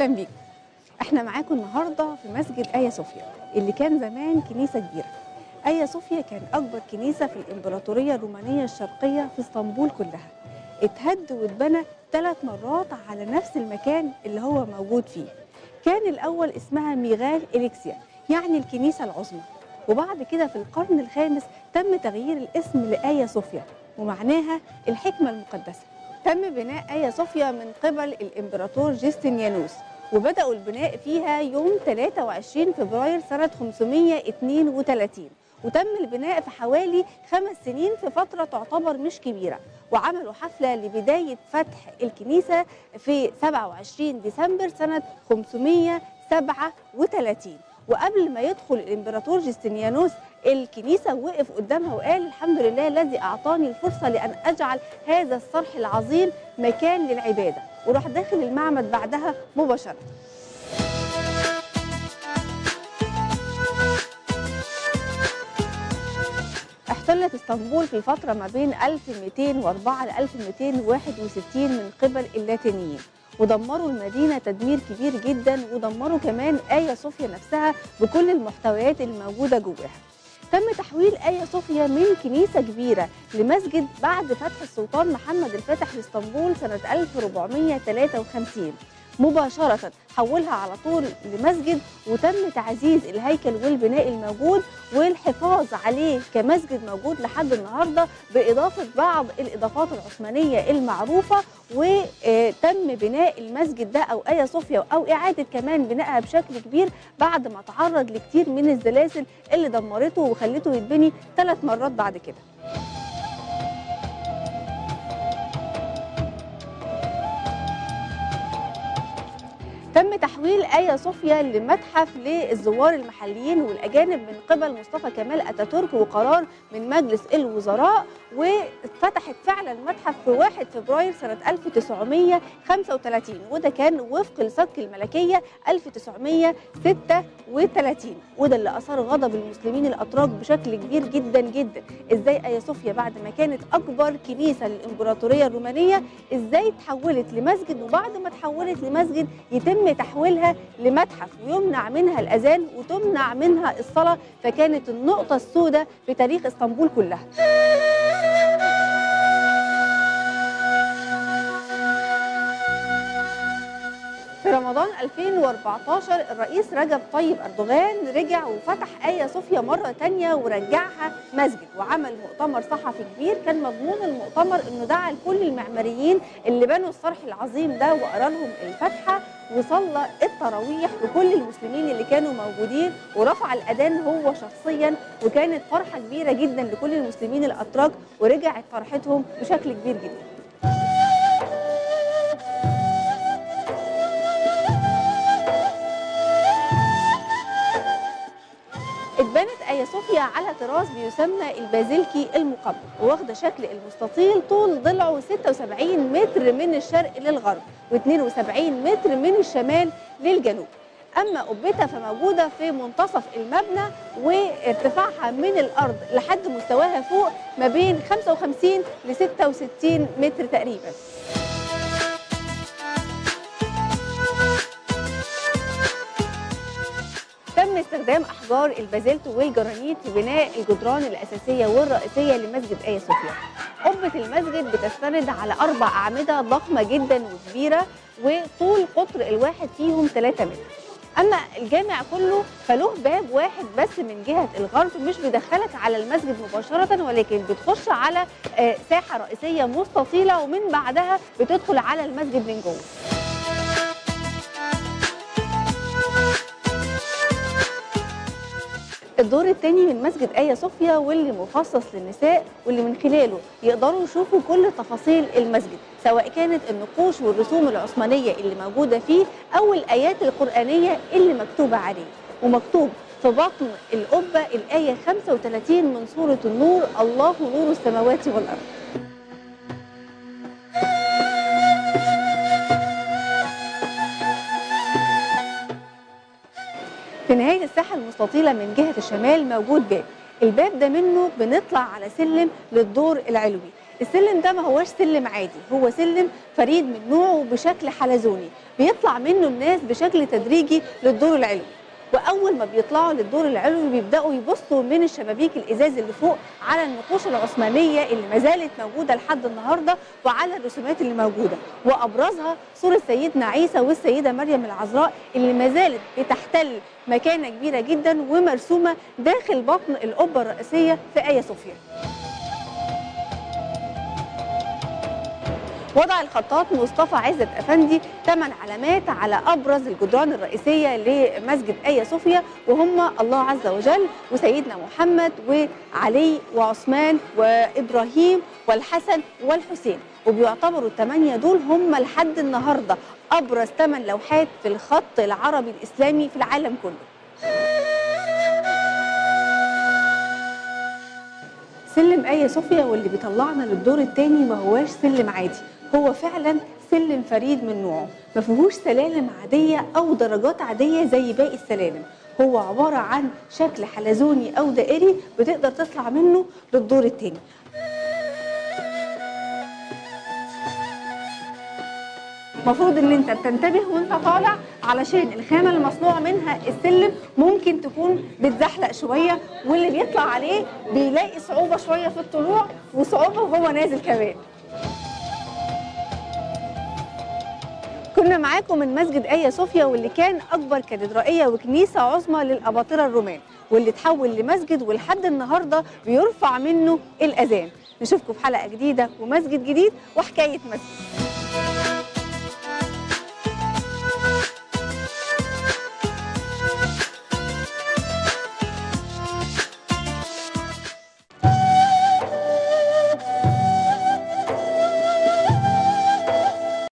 اهلا بيكم احنا معاكم النهارده في مسجد ايا صوفيا اللي كان زمان كنيسه كبيره ايا صوفيا كان اكبر كنيسه في الامبراطوريه الرومانيه الشرقيه في اسطنبول كلها اتهد واتبنى ثلاث مرات على نفس المكان اللي هو موجود فيه كان الاول اسمها ميغال اليكسيا يعني الكنيسه العظمى وبعد كده في القرن الخامس تم تغيير الاسم لايا صوفيا ومعناها الحكمه المقدسه تم بناء ايا صوفيا من قبل الامبراطور جستنيانوس وبداوا البناء فيها يوم 23 فبراير سنه 532 وتم البناء في حوالي خمس سنين في فترة تعتبر مش كبيرة وعملوا حفلة لبداية فتح الكنيسة في 27 ديسمبر سنة 537 وقبل ما يدخل الامبراطور جستنيانوس الكنيسة وقف قدامها وقال الحمد لله الذي أعطاني الفرصة لأن أجعل هذا الصرح العظيم مكان للعبادة وراح داخل المعبد بعدها مباشرة احتلت اسطنبول في فترة ما بين 1204 ل 1261 من قبل اللاتينيين ودمروا المدينة تدمير كبير جدا ودمروا كمان آيا صوفيا نفسها بكل المحتويات الموجودة جواها تم تحويل آيا صوفيا من كنيسة كبيرة لمسجد بعد فتح السلطان محمد الفاتح لاسطنبول سنة 1453 مباشرة حولها على طول لمسجد وتم تعزيز الهيكل والبناء الموجود والحفاظ عليه كمسجد موجود لحد النهارده بإضافة بعض الإضافات العثمانية المعروفة وتم بناء المسجد ده أو آيا صوفيا أو إعادة كمان بنائها بشكل كبير بعد ما تعرض لكتير من الزلازل اللي دمرته وخلته يتبني ثلاث مرات بعد كده تم تحويل آيا صوفيا لمتحف للزوار المحليين والأجانب من قبل مصطفى كمال أتاتورك وقرار من مجلس الوزراء واتفتحت فعلا المتحف في 1 فبراير سنة 1935 وده كان وفق لصك الملكية 1936 وده اللي أثار غضب المسلمين الأتراك بشكل كبير جدا جدا إزاي آيا صوفيا بعد ما كانت أكبر كنيسة للإمبراطورية الرومانية إزاي تحولت لمسجد وبعد ما تحولت لمسجد يتم تحويلها لمتحف ويمنع منها الأذان وتمنع منها الصلاة فكانت النقطة السوداء في تاريخ اسطنبول كلها في رمضان 2014 الرئيس رجب طيب أردوغان رجع وفتح آيا صوفيا مرة تانية ورجعها مسجد وعمل مؤتمر صحفي كبير كان مضمون المؤتمر انه دعا لكل المعماريين اللي بنوا الصرح العظيم ده وقرا لهم الفاتحة وصلى التراويح لكل المسلمين اللي كانوا موجودين ورفع الأذان هو شخصيا وكانت فرحة كبيرة جدا لكل المسلمين الأتراك ورجعت فرحتهم بشكل كبير جدا اتبنت آيا صوفيا على طراز بيسمى البازيلكي المقبل واخده شكل المستطيل طول ضلعه 76 متر من الشرق للغرب و72 متر من الشمال للجنوب اما قبتها فموجوده في منتصف المبنى وارتفاعها من الارض لحد مستواها فوق ما بين 55 ل 66 متر تقريبا تم استخدام احجار البازلت والجرانيت في بناء الجدران الاساسيه والرئيسيه لمسجد ايا صوفيا. قبه المسجد بتستند على اربع اعمده ضخمه جدا وكبيره وطول قطر الواحد فيهم 3 متر. اما الجامع كله فله باب واحد بس من جهه الغرب مش بيدخلك على المسجد مباشره ولكن بتخش على ساحه رئيسيه مستطيله ومن بعدها بتدخل على المسجد من جوه. الدور الثاني من مسجد آيا صوفيا واللي مخصص للنساء واللي من خلاله يقدروا يشوفوا كل تفاصيل المسجد سواء كانت النقوش والرسوم العثمانية اللي موجودة فيه أو الآيات القرآنية اللي مكتوبة عليه ومكتوب في بطن القبة الآية 35 من سورة النور الله نور السماوات والأرض في نهاية الساحة المستطيلة من جهة الشمال موجود باب الباب ده منه بنطلع على سلم للدور العلوي السلم ده ما هوش سلم عادي هو سلم فريد من نوعه بشكل حلزوني بيطلع منه الناس بشكل تدريجي للدور العلوي واول ما بيطلعوا للدور العلوي بيبداوا يبصوا من الشبابيك الازاز اللي فوق على النقوش العثمانيه اللي ما زالت موجوده لحد النهارده وعلى الرسومات اللي موجوده وابرزها صوره سيدنا عيسى والسيده مريم العذراء اللي ما زالت بتحتل مكانه كبيره جدا ومرسومه داخل بطن القبه الرئيسيه في ايا صوفيا وضع الخطاط مصطفى عزت افندي ثمان علامات على ابرز الجدران الرئيسيه لمسجد ايا صوفيا وهم الله عز وجل وسيدنا محمد وعلي وعثمان وابراهيم والحسن والحسين وبيعتبروا الثمانيه دول هم لحد النهارده ابرز ثمان لوحات في الخط العربي الاسلامي في العالم كله. سلم ايا صوفيا واللي بيطلعنا للدور الثاني ما هواش سلم عادي هو فعلا سلم فريد من نوعه ما فيهوش سلالم عاديه او درجات عاديه زي باقي السلالم هو عباره عن شكل حلزوني او دائري بتقدر تطلع منه للدور الثاني المفروض ان انت تنتبه وانت طالع علشان الخامه اللي مصنوع منها السلم ممكن تكون بتزحلق شويه واللي بيطلع عليه بيلاقي صعوبه شويه في الطلوع وصعوبه وهو نازل كمان كنا معاكم من مسجد ايا صوفيا واللي كان اكبر كاتدرائيه وكنيسه عظمى للاباطره الرومان واللي اتحول لمسجد ولحد النهارده بيرفع منه الاذان نشوفكم في حلقه جديده ومسجد جديد وحكايه مسجد